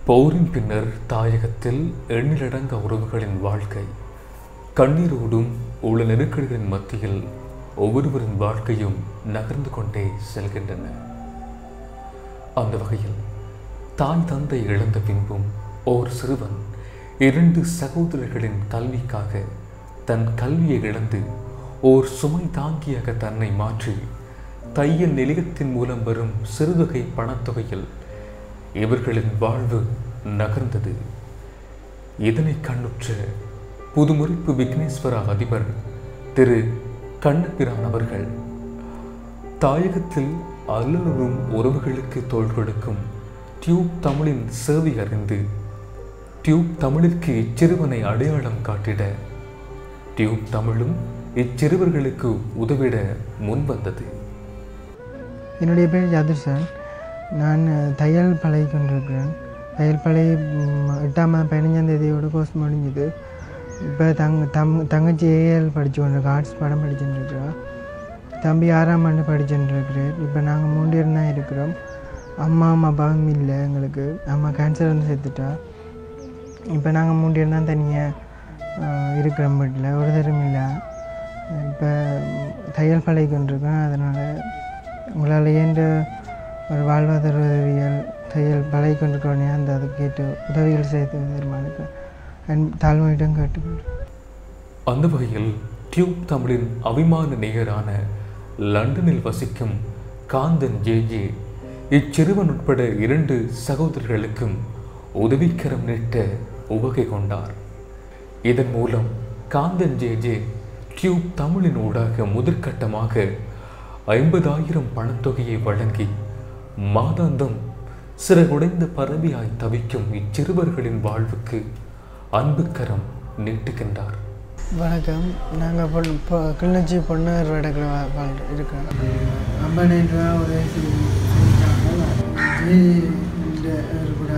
போரின் பின்னர் தாயகத்தில் எண்ணிலடங்க உறவுகளின் வாழ்க்கை கண்ணீரோடும் உள்ள நெருக்கடிகளின் மத்தியில் ஒவ்வொருவரின் வாழ்க்கையும் நகர்ந்து கொண்டே செல்கின்றன அந்த வகையில் தாய் தந்தை இழந்த பின்பும் ஓர் சிறுவன் இரண்டு சகோதரர்களின் கல்விக்காக தன் கல்வியை இழந்து ஓர் சுமை தாங்கியாக தன்னை மாற்றி தையல் நிலையத்தின் மூலம் வரும் சிறுதொகை பணத்தொகையில் இவர்களின் வாழ்வு நகர்ந்தது இதனை கண்ணுற்ற புதுமுறிப்பு விக்னேஸ்வரா அதிபர் திரு கண்ணபிரான் அவர்கள் தாயகத்தில் அல்லலும் உறவுகளுக்கு தோள் கொடுக்கும் டியூப் தமிழின் சேவை அறிந்து டியூப் தமிழிற்கு இச்சிறுவனை அடையாளம் காட்டிட டியூப் தமிழும் இச்சிறுவர்களுக்கு உதவிட முன்வந்தது என்னுடைய பேர் ஜாதுர்சன் நான் தையல் பழகி கொண்டிருக்கிறேன் தையல் பழகி ம், எட்டாம் மாதம் பதினஞ்சாம் தேதியோட கோர்ஸ் முடிஞ்சுது இப்போ தங்க தம் தங்கச்சி ஏஎல் படித்து கொண்டிருக்கா ஆர்ட்ஸ் படம் படிச்சுட்டு இருக்கிறா தம்பி ஆறாம் ஆண்டு படிச்சுட்டு இருக்கிறார் இப்போ நாங்கள் மூணு பேர் தான் இருக்கிறோம் அம்மாவும் அப்பாவும் இல்லை எங்களுக்கு அம்மா கேன்சர் வந்து செத்துட்டா இப்போ நாங்கள் மூணு பேர் தான் தனியாக இருக்கிறோம் வீட்டில் ஒரு தரம் இல்லை இப்போ தையல் பழகி கொண்டிருக்கேன் அதனால் உங்களால் ஏன்ற ஒரு வாழ்வாதார உதவிகள் தையல் பழகி கொண்டிருக்கோனே அந்த அதை கேட்டு உதவிகள் செய்து தருமானுக்கு அன் தாழ்மையிடம் கேட்டுக்கொள்கிறேன் அந்த வகையில் டியூப் தமிழின் அபிமான நேயரான லண்டனில் வசிக்கும் காந்தன் ஜே ஜே இச்சிறுவன் உட்பட இரண்டு சகோதரர்களுக்கும் உதவிக்கரம் நீட்ட உவகை கொண்டார் இதன் மூலம் காந்தன் ஜே ஜே டியூப் தமிழின் ஊடாக முதற்கட்டமாக ஐம்பதாயிரம் பணத்தொகையை வழங்கி மாதாந்தம் சிறகுடைந்த பறவையாய் தவிக்கும் இச்சிறுவர்களின் வாழ்வுக்கு அன்புக்கரம் நீட்டுகின்றார் வணக்கம் நாங்கள் பொன் இப்போ கிளிநொச்சி பொன்னர் வடக்கில் வாழ் இருக்கிறோம் ஐம்பதாயிரம் ரூபா உதவி கூட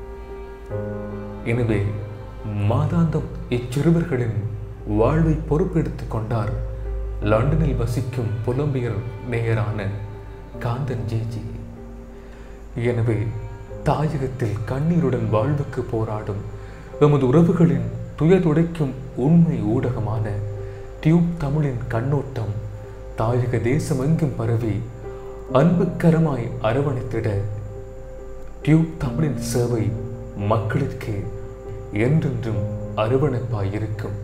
எனவே மாதாந்தம் இச்சிறுவர்களின் வாழ்வை பொறுப்பெடுத்துக் கொண்டார் லண்டனில் வசிக்கும் புலம்பியர் நேயரான காந்தன் ஜேஜி எனவே தாயகத்தில் கண்ணீருடன் வாழ்வுக்கு போராடும் எமது உறவுகளின் துயதுடைக்கும் உண்மை ஊடகமான டியூப் தமிழின் கண்ணோட்டம் தாயக தேசமெங்கும் பரவி அன்புக்கரமாய் அரவணைத்திட டியூப் தமிழின் சேவை மக்களுக்கு என்றென்றும் அரவணைப்பாய் இருக்கும்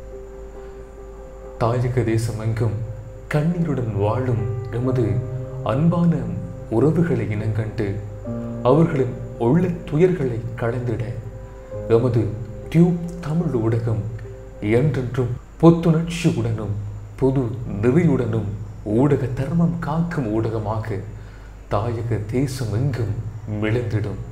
தாயக தேசமெங்கும் கண்ணீருடன் வாழும் எமது அன்பான உறவுகளை இனங்கண்டு அவர்களின் உள்ள துயர்களை களைந்திட எமது டியூப் தமிழ் ஊடகம் என்றென்றும் புத்துணர்ச்சியுடனும் புது நெறியுடனும் ஊடக தர்மம் காக்கும் ஊடகமாக தாயக தேசம் எங்கும் விளைந்திடும்